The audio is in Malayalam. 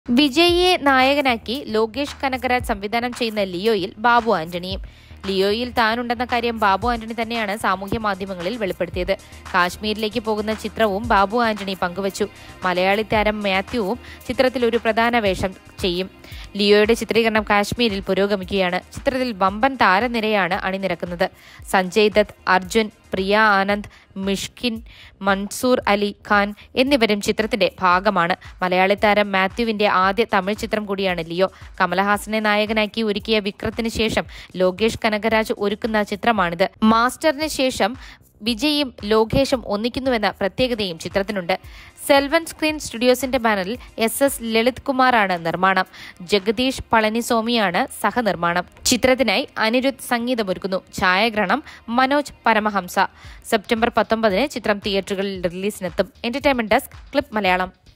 വിജയിയെ നായകനാക്കി ലോകേഷ് കനകരാജ് സംവിധാനം ചെയ്യുന്ന ലിയോയിൽ ബാബു ആന്റണിയും ലിയോയിൽ താനുണ്ടെന്ന കാര്യം ബാബു ആന്റണി തന്നെയാണ് സാമൂഹ്യ മാധ്യമങ്ങളിൽ വെളിപ്പെടുത്തിയത് കാശ്മീരിലേക്ക് പോകുന്ന ചിത്രവും ബാബു ആന്റണി പങ്കുവച്ചു മലയാളി താരം മാത്യുവും ചിത്രത്തിൽ ഒരു പ്രധാന വേഷം ചെയ്യും ലിയോയുടെ ചിത്രീകരണം കാശ്മീരിൽ പുരോഗമിക്കുകയാണ് ചിത്രത്തിൽ വമ്പൻ താരനിരയാണ് അണിനിരക്കുന്നത് സഞ്ജയ് ദത്ത് അർജുൻ പ്രിയ ആനന്ദ് മിഷ്കിൻ മൻസൂർ അലി ഖാൻ എന്നിവരും ചിത്രത്തിന്റെ ഭാഗമാണ് മലയാളി താരം മാത്യുവിന്റെ ആദ്യ തമിഴ് ചിത്രം കൂടിയാണ് ലിയോ കമലഹാസനെ നായകനാക്കി ഒരുക്കിയ വിക്രത്തിന് ശേഷം ലോകേഷ് കനകരാജ് ഒരുക്കുന്ന ചിത്രമാണിത് മാസ്റ്ററിന് ശേഷം വിജയും ലോകേഷും ഒന്നിക്കുന്നുവെന്ന പ്രത്യേകതയും ചിത്രത്തിനുണ്ട് സെൽവൻ സ്ക്രീൻ സ്റ്റുഡിയോസിന്റെ ബാനറിൽ എസ് എസ് ലളിത് കുമാറാണ് നിർമ്മാണം ജഗദീഷ് പളനിസ്വാമിയാണ് സഹനിർമ്മാണം ചിത്രത്തിനായി അനിരുദ്ധ് സംഗീതമൊരുക്കുന്നു ഛായാഗ്രഹണം മനോജ് പരമഹംസ സെപ്റ്റംബർ പത്തൊമ്പതിന് ചിത്രം തിയേറ്ററുകളിൽ റിലീസിനെത്തും എന്റർടൈൻമെന്റ് ഡെസ്ക് ക്ലിപ്പ് മലയാളം